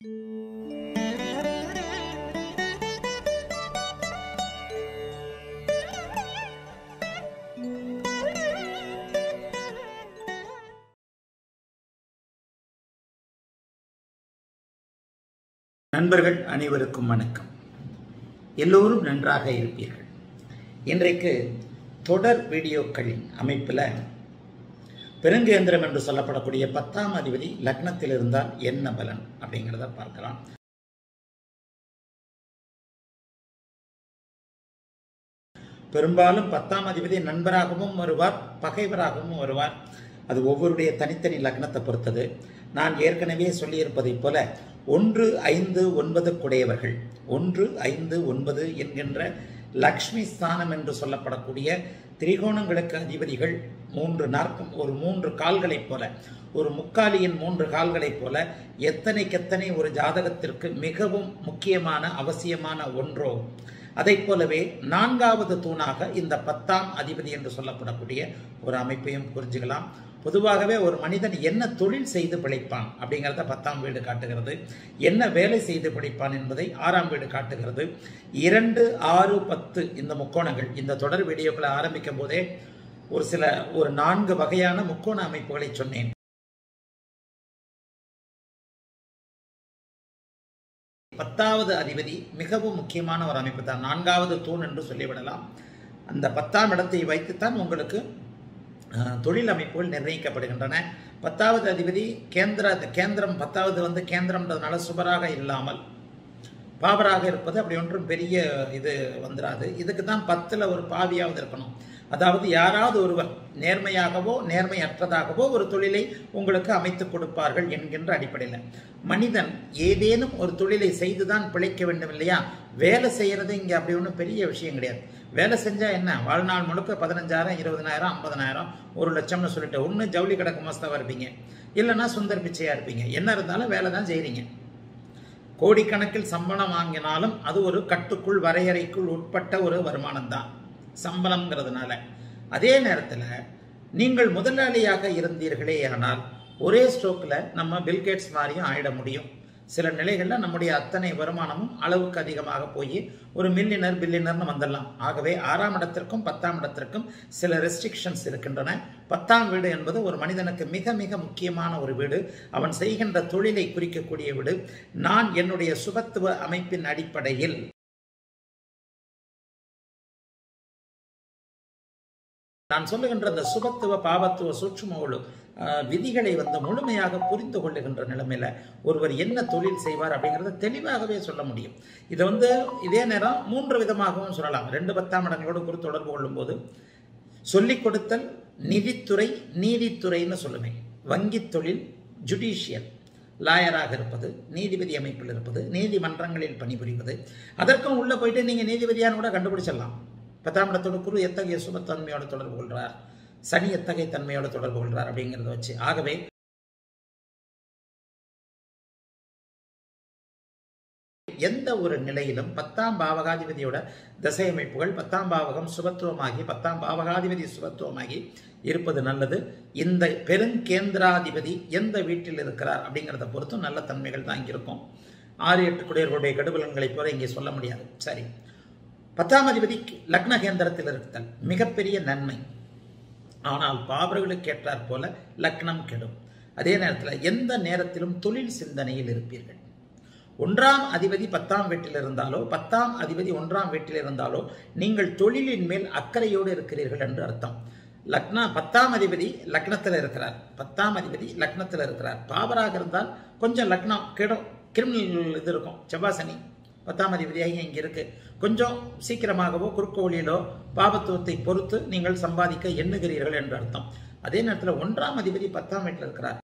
நண்பர்கள் அனைவருக்கும் வணக்கம் எல்லோரும் நன்றாக இருப்பீர்கள் இன்றைக்கு தொடர் வீடியோக்களின் அமைப்பில் பெருங்கேந்திரம் என்று சொல்லப்படக்கூடிய பத்தாம் அதிபதி லக்னத்தில் இருந்தால் என்ன பலன் அப்படிங்கிறத பார்க்கலாம் பெரும்பாலும் பத்தாம் அதிபதி நண்பராகவும் வருவார் பகைவராகவும் வருவார் அது ஒவ்வொருடைய தனித்தனி லக்னத்தை பொறுத்தது நான் ஏற்கனவே சொல்லியிருப்பதைப் போல ஒன்று ஐந்து ஒன்பது குடையவர்கள் ஒன்று ஐந்து ஒன்பது என்கின்ற லக்ஷ்மி ஸ்தானம் என்று சொல்லப்படக்கூடிய திரிகோணங்களுக்கு அதிபதிகள் மூன்று நாற்கும் ஒரு மூன்று கால்களைப் போல ஒரு முக்காலியின் மூன்று கால்களைப் போல எத்தனைக்கெத்தனை ஒரு ஜாதகத்திற்கு மிகவும் முக்கியமான அவசியமான ஒன்றோ அதை போலவே நான்காவது தூணாக இந்த பத்தாம் அதிபதி என்று சொல்லப்படக்கூடிய ஒரு அமைப்பையும் புரிஞ்சுக்கலாம் பொதுவாகவே ஒரு மனிதன் என்ன தொழில் செய்து பிழைப்பான் அப்படிங்கிறத பத்தாம் வீடு காட்டுகிறது என்ன வேலை செய்து பிழைப்பான் என்பதை ஆறாம் வீடு காட்டுகிறது இரண்டு ஆறு பத்து இந்த முக்கோணங்கள் இந்த தொடர் வீடியோக்களை ஆரம்பிக்கும் போதே ஒரு சில ஒரு நான்கு வகையான முக்கோண அமைப்புகளை சொன்னேன் பத்தாவது அதிபதி மிகவும் முக்கியமான ஒரு அமைப்பு தான் நான்காவது தூண் என்று சொல்லிவிடலாம் அந்த பத்தாம் இடத்தை வைத்துத்தான் உங்களுக்கு தொழில் அமைப்புகள் நிர்ணயிக்கப்படுகின்றன பத்தாவது அதிபதி கேந்திர கேந்திரம் பத்தாவது வந்து கேந்திரம்ன்றதுனால சுபராக இல்லாமல் பாவராக இருப்பது அப்படி ஒன்றும் பெரிய இது வந்துடாது இதுக்கு தான் பத்தில் ஒரு பாவியாவது இருக்கணும் அதாவது யாராவது ஒருவர் நேர்மையாகவோ நேர்மையற்றதாகவோ ஒரு தொழிலை உங்களுக்கு அமைத்து கொடுப்பார்கள் என்கின்ற அடிப்படையில் மனிதன் ஏதேனும் ஒரு தொழிலை செய்துதான் பிழைக்க வேண்டும் இல்லையா வேலை செய்யறது இங்கே அப்படி ஒன்றும் பெரிய விஷயம் கிடையாது வேலை செஞ்சால் என்ன வாழ்நாள் முழுக்க பதினஞ்சாயிரம் இருபதனாயிரம் ஐம்பதனாயிரம் ஒரு லட்சம்னு சொல்லிட்டு ஒன்று ஜவுளி கடை குமஸ்தாவாக இருப்பீங்க இல்லைன்னா சுந்தர் பிச்சையாக இருப்பீங்க என்ன இருந்தாலும் வேலை தான் செய்கிறீங்க கோடிக்கணக்கில் சம்பளம் வாங்கினாலும் அது ஒரு கட்டுக்குள் வரையறைக்குள் உட்பட்ட ஒரு வருமானம் தான் சம்பளம்ங்கிறதுனால அதே நேரத்தில் நீங்கள் முதலாளியாக இருந்தீர்களே ஆனால் ஒரே ஸ்ட்ரோக்கில் நம்ம பில்கேட்ஸ் மாதிரியும் ஆயிட முடியும் சில நிலைகளில் நம்முடைய அத்தனை வருமானமும் அளவுக்கு அதிகமாக போய் ஒரு மில்லினர் பில்லினர்னு வந்துடலாம் ஆகவே ஆறாம் இடத்திற்கும் பத்தாம் இடத்திற்கும் சில ரெஸ்ட்ரிக்ஷன்ஸ் இருக்கின்றன பத்தாம் வீடு என்பது ஒரு மனிதனுக்கு மிக மிக முக்கியமான ஒரு வீடு அவன் செய்கின்ற தொழிலை குறிக்கக்கூடிய வீடு நான் என்னுடைய சுபத்துவ அமைப்பின் அடிப்படையில் நான் சொல்லுகின்ற அந்த சுபத்துவ பாவத்துவ சூட்சும விதிகளை வந்து முழுமையாக புரிந்து கொள்ளுகின்ற நிலைமையில ஒருவர் என்ன தொழில் செய்வார் அப்படிங்கிறத தெளிவாகவே சொல்ல முடியும் இதை வந்து இதே நேரம் மூன்று விதமாகவும் சொல்லலாம் ரெண்டு பத்தாம் இடங்களோடு குறித்து தொடர்பு கொள்ளும் போது சொல்லிக் கொடுத்தல் நிதித்துறை நீதித்துறைன்னு சொல்லுவேன் வங்கி தொழில் ஜுடிஷியல் லாயராக இருப்பது நீதிபதி அமைப்பில் இருப்பது நீதிமன்றங்களில் பணிபுரிவது அதற்கும் உள்ள போயிட்டு நீங்கள் நீதிபதியான்னு கூட கண்டுபிடிச்சிடலாம் பத்தாம் இடத்தோட குரு எத்தகைய சுபத்தன்மையோட தொடர்பு கொள்கிறார் சனி எத்தகைய தன்மையோட தொடர்பு கொள்கிறார் அப்படிங்கிறத வச்சு ஆகவே எந்த ஒரு நிலையிலும் பத்தாம் பாவகாதிபதியோட தசை அமைப்புகள் பத்தாம் பாவகம் சுபத்துவமாகி பத்தாம் பாவகாதிபதி சுபத்துவமாகி இருப்பது நல்லது இந்த பெருங்கேந்திராதிபதி எந்த வீட்டில் இருக்கிறார் அப்படிங்கிறத பொறுத்தும் நல்ல தன்மைகள் தான் இங்கே இருக்கும் ஆறு எட்டு குடியர்களுடைய கடுபலன்களைப் போல இங்கே சொல்ல முடியாது சரி பத்தாம் அதிபதி லக்ன கேந்திரத்தில் இருத்தல் மிகப்பெரிய நன்மை ஆனால் பாவர்களுக்கு ஏற்றாற் போல லக்னம் கெடும் அதே நேரத்தில் எந்த நேரத்திலும் தொழில் சிந்தனையில் இருப்பீர்கள் ஒன்றாம் அதிபதி பத்தாம் வீட்டில் இருந்தாலோ பத்தாம் அதிபதி ஒன்றாம் வீட்டில் இருந்தாலோ நீங்கள் தொழிலின் மேல் அக்கறையோடு இருக்கிறீர்கள் என்று அர்த்தம் லக்னா பத்தாம் அதிபதி லக்னத்தில் இருக்கிறார் பத்தாம் அதிபதி லக்னத்தில் இருக்கிறார் பாவராக இருந்தால் கொஞ்சம் லக்னம் கெடும் கிரிமினல் இது இருக்கும் செவ்வாசனி பத்தாம் அதிபதியாக இங்கே இருக்கு கொஞ்சம் சீக்கிரமாகவோ குறுக்கு வழியிலோ பாபத்துவத்தை பொறுத்து நீங்கள் சம்பாதிக்க எண்ணுகிறீர்கள் என்று அர்த்தம் அதே நேரத்தில் ஒன்றாம் அதிபதி பத்தாம் வீட்டில் இருக்கிறார்